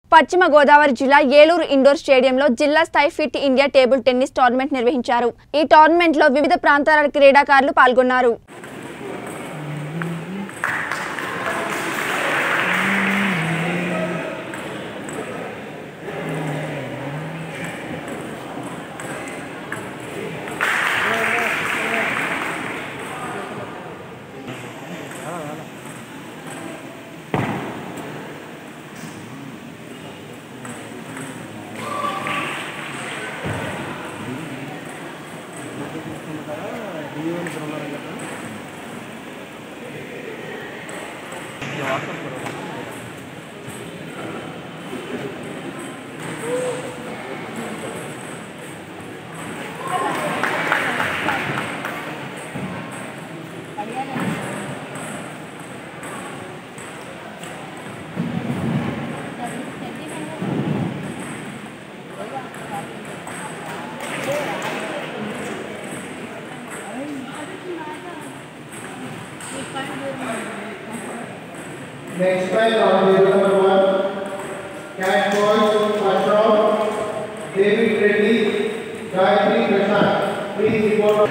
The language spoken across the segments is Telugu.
పశ్చిమ గోదావరి జిల్లా ఏలూరు ఇండోర్ స్టేడియంలో జిల్లా స్థాయి fit India table tennis tournament నిర్వహించారు ఈ టోర్నమెంట్లో వివిధ ప్రాంతాల క్రీడాకారులు పాల్గొన్నారు Next time on the number one, Cat Boys, Ashram, David Reddy, Gayatri Prasad. Please report.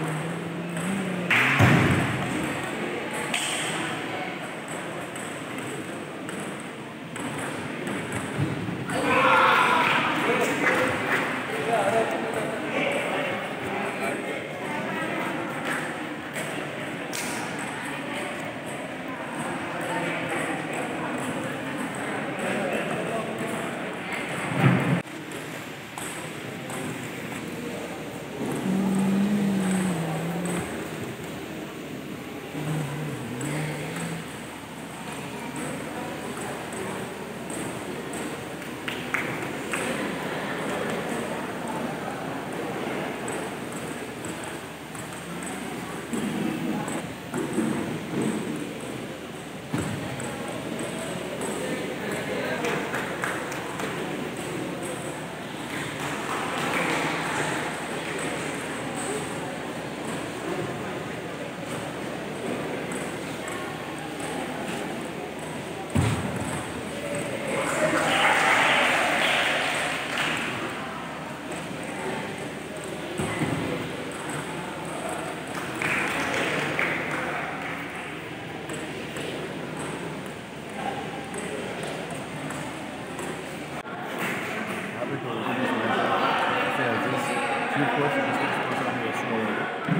happy to introduce myself as this chief coach business coach అని వస్తున్నారు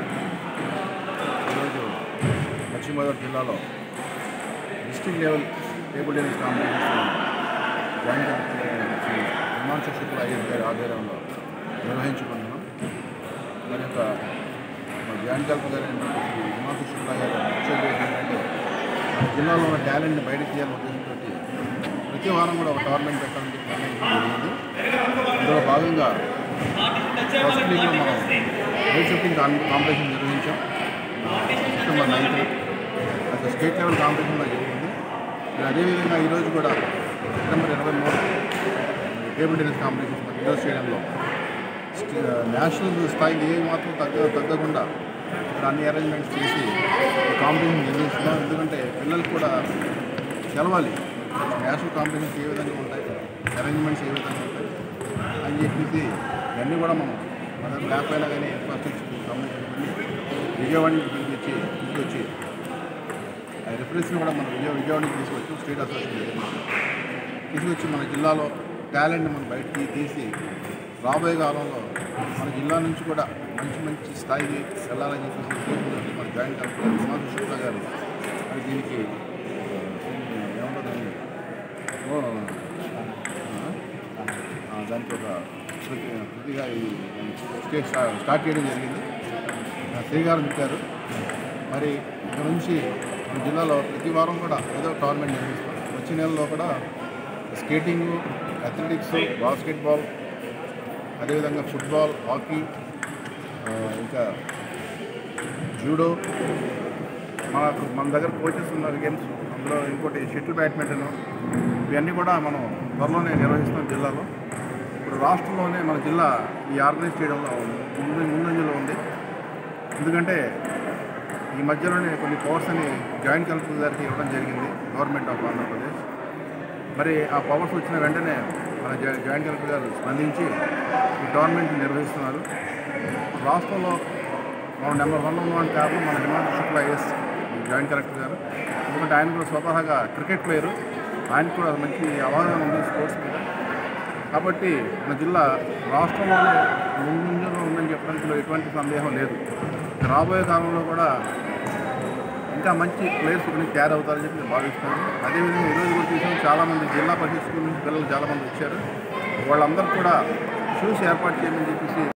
ఈరోజు పశ్చిమ గోదావరి జిల్లాలో district level table tennis competition joint Shri Himanshu Shukla Iyer గారి ఆధ్వర్యంలో నిర్వహించుకుంటున్నాం మరి యొక్క మా జాయింట్ కలెక్టర్ గారు అయినటువంటి శ్రీ హిమాంశు శుక్ల గారు ముఖ్య ఉద్దేశం ఏంటంటే మన జిల్లాలో ఉన్న టాలెంట్ని బయటకు తీయాలనే ఉద్దేశంతో ప్రతి వారం కూడా ఒక టోర్నమెంట్ పెట్టడానికి నిర్ణయించడం జరిగింది అందులో భాగంగా ఫస్ట్ వీక్లో మనం వెయిట్ లిఫ్టింగ్ కాంపిటీషన్ నిర్వహించాం సెప్టెంబర్ నైన్త్ అది స్టేట్ లెవెల్ కాంపిటీషన్లో జరిగింది మరి అదేవిధంగా ఈరోజు కూడా సెప్టెంబర్ ఇరవై మూడు టేబుల్ టెన్నిస్ కాంపిటీషన్ మన ఇండోర్ స్టేడియంలో స్టే- నేషనల్ స్థాయికి ఏ మాత్రం తగ్గ తగ్గకుండా ఇక్కడ అన్ని అరేంజ్మెంట్స్ చేసి ఈ కాంపిటీషన్ నిర్వహిస్తున్నాం ఎందుకంటే పిల్లలకు కూడా తెలవాలి నేషనల్ కాంపిటీషన్స్ ఏ విధంగా ఉంటాయి అరేంజ్మెంట్స్ ఏ విధంగా ఉంటాయి అని చెప్పేసి ఇవన్నీ కూడా మనం మన దగ్గర లేకపోయినా కానీ ఇన్ఫ్రాస్ట్రక్చర్ సంబంధించి విజయవాడ నుంచి తీసుకొచ్చి తీసుకొచ్చి ఆ రిఫరెన్స్ని కూడా మనం విజయ విజయవాడ నుంచి తీసుకొచ్చి స్టేట్ అసోసియేషన్ దగ్గర తీసుకొచ్చి మన జిల్లాలో టాలెంట్ మనం బయటికి తీసి రాబోయే కాలంలో మన జిల్లా నుంచి కూడా మంచి మంచి స్థాయికి వెళ్ళాలని చెప్పేసి ఉద్దేశంతో మన జాయింట్ కలెక్టర్ హిమాంశు శుక్లా గారు మరి దీనికి ఆ, ఏమంటుందండి ఓ, ఆ, దానికి ఒక కృతి- కృతిగా ఈ స్టేట్ స్టా- స్టార్ట్ చేయడం జరిగింది ఆ, శ్రీగారు చుట్టారు మరి ఇక్కడ నుంచి మన జిల్లాలో ప్రతి వారం కూడా ఏదో టోర్నమెంట్ నిర్వహిస్తాం వచ్చే నెలలో కూడా స్కేటింగ్ అథ్లెటిక్స్ బాస్కెట్బాల్ అదేవిధంగా ఫుట్బాల్ హాకీ ఆ, ఇంకా జూడో మనకు మన దగ్గర కోచెస్ ఉన్నారు గేమ్స్ అందులో ఇంకోటి షటిల్ బ్యాడ్మింటన్ ఇవన్నీ కూడా మనం త్వరలోనే నిర్వహిస్తాం జిల్లాలో ఇప్పుడు రాష్ట్రంలోనే మన జిల్లా ఈ ఆర్గనైజ్ చేయడంలో ముందు ముందంజలో ఉంది ఎందుకంటే ఈ మధ్యలోనే కొన్ని పవర్స్ అని జాయింట్ కలెక్టర్ గారికి ఇవ్వడం జరిగింది గవర్నమెంట్ ఆఫ్ ఆంధ్రప్రదేశ్ మరి ఆ పవర్స్ వచ్చిన వెంటనే మన జా- జాయింట్ కలెక్టర్ గారు స్పందించి ఈ టోర్నమెంట్ నిర్వహిస్తున్నారు రాష్ట్రంలో మనం నెంబర్ వన్ ఉన్నటువంటి కారణం మన Himanshu Shukla IAS joint collector గారు ఎందుకంటే ఆయన కూడా స్వతహాగా క్రికెట్ ప్లేయరు ఆయనకు కూడా మంచి అవగాహన ఉంది స్పోర్ట్స్ మీద కాబట్టి మన జిల్లా రాష్ట్రంలోనే ముందులో ఉందని చెప్పడానికి ఎటువంటి సందేహం లేదు రాబోయే కాలంలో కూడా ఇంకా మంచి ప్లేయర్స్ కొన్ని తయారవుతారని చెప్పి నేను భావిస్తున్నాను అదేవిధంగా ఈరోజు కూడా చూసాం చాలామంది జిల్లా పరిషత్ స్కూల్ నుంచి పిల్లలు చాలామంది వచ్చారు వాళ్ళందరూ కూడా షూస్ ఏర్పాటు చేయమని చెప్పేసి